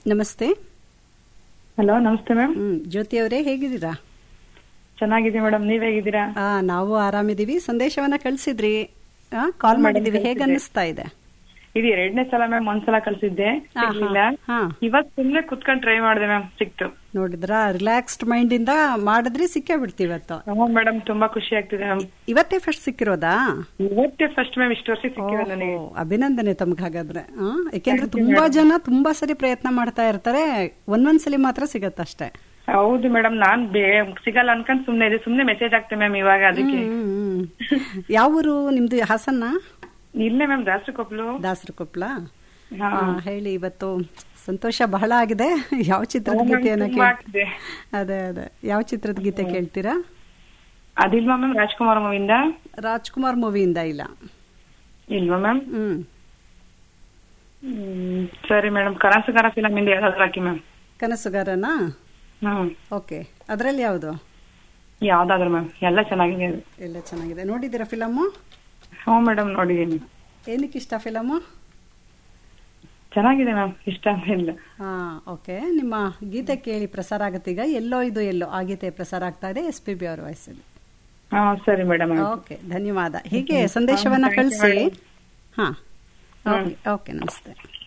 ನಮಸ್ತೆ ಹಲೋ ನಮಸ್ತೆ ಮ್ಯಾಮ್ ಹ್ಮ್ ಜ್ಯೋತಿ ಅವರೇ ಹೇಗಿದ್ದೀರಾ ಚೆನ್ನಾಗಿದೆ ಮೇಡಮ್ ನೀವ್ ಹೇಗಿದ್ದೀರಾ ಆ ನಾವು ಆರಾಮಿದೀವಿ ಸಂದೇಶವನ್ನ ಕಳಿಸಿದ್ರಿ ಕಾಲ್ ಮಾಡಿದೀವಿ ಹೇಗೆ ಅನ್ನಿಸ್ತಾ ಇದೆ ಇದು ಎರಡನೇ ಸಲ ಮ್ಯಾಮ್ ಒಂದ್ಸಲ ಕಳ್ಸಿದ್ದೆ ಹಾ, ಸಿಗ್ಲಿಲ್ಲ ಹಾ. ಇವತ್ ಸುಮ್ನೆ ಕುತ್ಕೊಂಡ್ ಟ್ರೈ ಮಾಡಿದೆ ಮ್ಯಾಮ್ ಸಿಕ್ತು ನೋಡಿದ್ರ ರಿಲ್ಯಾಕ್ಸ್ಡ್ ಮೈಂಡ್ ಇಂದ ಮಾಡಿದ್ರೆ ಸಿಕ್ಕೇ ಬಿಡ್ತೀವಿ ಇವತ್ತು ಹ್ಞೂ ಮೇಡಮ್ ತುಂಬಾ ಖುಷಿ ಆಗ್ತಿದೆ ಮ್ಯಾಮ್ ಇವತ್ತೇ ಫಸ್ಟ್ ಸಿಕ್ಕಿರೋದಾ ಇವತ್ತೇ ಫಸ್ಟ್ ಮ್ಯಾಮ್ ಇಷ್ಟು ವರ್ಷ ಸಿಕ್ಕಿದೆ ನನಗೆ ಓ, ಅಭಿನಂದನೆ ತಮ್ಗೆ ಹಾಗಾದ್ರೆ ಆ, ಯಾಕೆಂದ್ರೆ ತುಂಬಾ ಜನ ತುಂಬಾ ಸರಿ ಪ್ರಯತ್ನ ಮಾಡ್ತಾ ಇರ್ತಾರೆ ಒಂದೊಂದ್ಸಲಿ ಮಾತ್ರ ಸಿಗತ್ತಷ್ಟೇ ಹೌದು ಮೇಡಮ್ ನಾನ್ ಬೇ ಸಿಗಲ್ಲ ಅನ್ಕೊಂಡ್ ಸುಮ್ನೆ ಇದೆ ಸುಮ್ನೆ ಮೆಸೇಜ್ ಆಗ್ತೇನೆ ಮ್ಯಾಮ್ ಇವಾಗ ಅದಕ್ಕೆ ಹ್ಮ್, ಹ್ಮ್. ಯಾವ ಊರು ನಿಮ್ದು ಹಾಸನ್ನ ಇಲ್ಲೇ ಮ್ಯಾಮ್ ದಾಸರ ಕೊಪ್ಲು ದಾಸರ ಕೊಪ್ಪಳ ಹಾ. ಹೇಳಿ ಇವತ್ತು ಸಂತೋಷ ಬಹಳ ಆಗಿದೆ ಯಾವ ಚಿತ್ರದ ಹೌದು, ಗೀತೆಯನ್ನ ತುಂಬಾ ಕೇಳ್ ಆಗ್ತಿದೆ. ಅದೇ ಅದೇ ಯಾವ ಚಿತ್ರದ ಗೀತೆ ಕೇಳ್ತೀರಾ ಅದಿಲ್ವಾ ಮ್ಯಾಮ್ ರಾಜ್ಕುಮಾರ್ ಮೂವಿಂದ ರಾಜ್ಕುಮಾರ್ ಮೂವಿಯಿಂದ ಇಲ್ಲ ಇಲ್ವಾ ಮ್ಯಾಮ್ ಹ್ಮ್ ಹ್ಮ್ ಸರಿ ಮೇಡಮ್ ಕನಸುಗಾರ ಫಿಲಮ್ ಇಂದ ಯಾವ್ದಾದ್ರು ಹಾಕಿ ಮ್ಯಾಮ್ ಕನಸುಗಾರನಾ ಹ್ಮ್ ಓಕೆ ಅದರಲ್ಲಿ ಯಾವುದು ಯಾವ್ದಾದ್ರು ಮ್ಯಾಮ್ ಎಲ್ಲ ಚೆನ್ನಾಗಿದೆ ಅದು. ಎಲ್ಲ ಚೆನ್ನಾಗಿದೆ ನೋಡಿದ್ದೀರಾ ಫಿಲಮು ಹ್ಞೂ ಮೇಡಮ್ ನೋಡಿದೀನಿ ಏನಕ್ಕೆ ಇಷ್ಟ ಫಿಲಮು ಚೆನ್ನಾಗಿದೆ ಮ್ಯಾಮ್ ಇಷ್ಟ ಇಲ್ಲ ಹಾ ಓಕೆ ನಿಮ್ಮ ಗೀತೆ ಕೇಳಿ ಪ್ರಸಾರ ಆಗುತ್ತೆ ಈಗ ಎಲ್ಲೋ ಇದು ಎಲ್ಲೋ ಆ ಗೀತೆ ಪ್ರಸಾರ ಆಗ್ತಾ ಇದೆ ಎಸ್ ಪಿ ಬಿ ಅವರ ವಾಯ್ಸಲ್ಲಿ ಹಾ ಸರಿ ಮೇಡಮ್ ಓಕೆ ಧನ್ಯವಾದ ಹೀಗೆ ಸಂದೇಶವನ್ನ thank you, ಕಳಿಸಿ madam. ಹಾ ಓಕೆ ಓಕೆ ನಮಸ್ತೆ